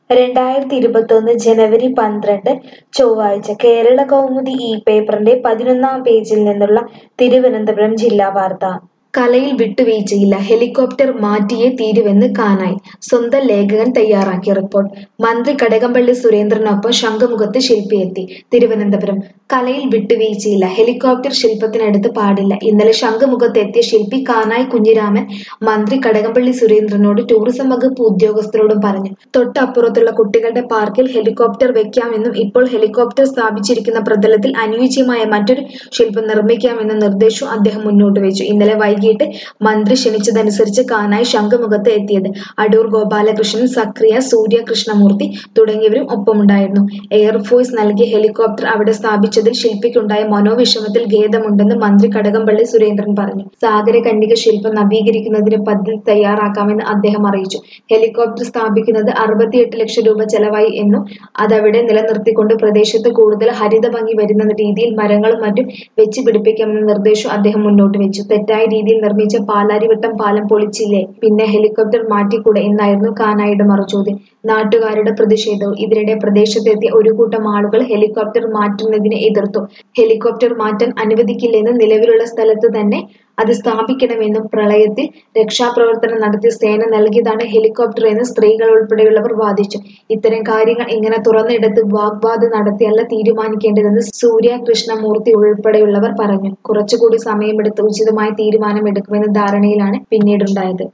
രണ്ടായിരത്തി ഇരുപത്തൊന്ന് ജനുവരി പന്ത്രണ്ട് ചൊവ്വാഴ്ച കേരള കൗമുദി ഈ പേപ്പറിന്റെ പതിനൊന്നാം പേജിൽ നിന്നുള്ള തിരുവനന്തപുരം ജില്ലാ വാർത്ത കലയിൽ വിട്ടുവീഴ്ചയില്ല ഹെലികോപ്റ്റർ മാറ്റിയേ തീരുവെന്ന് കാനായി സ്വന്തം ലേഖകൻ തയ്യാറാക്കിയ റിപ്പോർട്ട് മന്ത്രി കടകംപള്ളി സുരേന്ദ്രനൊപ്പം ശംഖുമുഖത്ത് ശില്പിയെത്തി തിരുവനന്തപുരം കലയിൽ വിട്ടുവീഴ്ചയില്ല ഹെലികോപ്റ്റർ ശില്പത്തിനടുത്ത് പാടില്ല ഇന്നലെ ശംഖുമുഖത്ത് എത്തിയ ശില്പി കാനായി കുഞ്ഞിരാമൻ മന്ത്രി കടകംപള്ളി സുരേന്ദ്രനോട് ടൂറിസം വകുപ്പ് ഉദ്യോഗസ്ഥരോടും പറഞ്ഞു തൊട്ടപ്പുറത്തുള്ള കുട്ടികളുടെ പാർക്കിൽ ഹെലികോപ്റ്റർ വെക്കാമെന്നും ഇപ്പോൾ ഹെലികോപ്റ്റർ സ്ഥാപിച്ചിരിക്കുന്ന പ്രതലത്തിൽ അനുയോജ്യമായ മറ്റൊരു ശില്പം നിർമ്മിക്കാമെന്ന നിർദ്ദേശവും അദ്ദേഹം മുന്നോട്ട് വെച്ചു ഇന്നലെ വൈകിട്ട് മന്ത്രി ക്ഷണിച്ചതനുസരിച്ച് കാനായി ശംഖുമുഖത്ത് എത്തിയത് അടൂർ ഗോപാലകൃഷ്ണൻ സക്രിയ സൂര്യ കൃഷ്ണമൂർത്തി തുടങ്ങിയവരും ഒപ്പമുണ്ടായിരുന്നു എയർഫോഴ്സ് നൽകിയ ഹെലികോപ്റ്റർ അവിടെ സ്ഥാപിച്ചതിൽ ശില്പിക്കുണ്ടായ മനോവിഷമത്തിൽ ഖേദമുണ്ടെന്ന് മന്ത്രി കടകംപള്ളി സുരേന്ദ്രൻ പറഞ്ഞു സാഗരകന്യക ശില്പം നവീകരിക്കുന്നതിന് പദ്ധതി തയ്യാറാക്കാമെന്ന് അദ്ദേഹം അറിയിച്ചു ഹെലികോപ്റ്റർ സ്ഥാപിക്കുന്നത് അറുപത്തിയെട്ട് ലക്ഷം രൂപ ചെലവായി എന്നും അതവിടെ നിലനിർത്തിക്കൊണ്ട് പ്രദേശത്ത് കൂടുതൽ ഹരിത ഭംഗി വരുന്ന രീതിയിൽ മരങ്ങളും മറ്റും വെച്ച് പിടിപ്പിക്കാമെന്ന നിർദ്ദേശവും അദ്ദേഹം മുന്നോട്ട് വെച്ചു തെറ്റായ രീതിയിൽ നിർമ്മിച്ച പാലാരിവട്ടം പാലം പൊളിച്ചില്ലേ പിന്നെ ഹെലികോപ്റ്റർ മാറ്റിക്കൂടെ എന്നായിരുന്നു കാനായിയുടെ മറുചോദ്യം നാട്ടുകാരുടെ പ്രതിഷേധവും ഇതിനിടെ പ്രദേശത്തെത്തിയ ഒരു കൂട്ടം ആളുകൾ ഹെലികോപ്റ്റർ മാറ്റുന്നതിനെ എതിർത്തു ഹെലികോപ്റ്റർ മാറ്റാൻ അനുവദിക്കില്ലെന്ന് നിലവിലുള്ള സ്ഥലത്ത് തന്നെ അത് സ്ഥാപിക്കണമെന്നും പ്രളയത്തിൽ രക്ഷാപ്രവർത്തനം നടത്തിയ സേന നൽകിയതാണ് ഹെലികോപ്റ്റർ എന്ന് സ്ത്രീകൾ ഉൾപ്പെടെയുള്ളവർ വാദിച്ചു ഇത്തരം കാര്യങ്ങൾ ഇങ്ങനെ തുറന്നെടുത്ത് വാഗ്വാദം നടത്തിയല്ല തീരുമാനിക്കേണ്ടതെന്ന് സൂര്യ കൃഷ്ണമൂർത്തി ഉൾപ്പെടെയുള്ളവർ പറഞ്ഞു കുറച്ചുകൂടി സമയമെടുത്ത് ഉചിതമായ തീരുമാനമെടുക്കുമെന്ന ധാരണയിലാണ് പിന്നീടുണ്ടായത്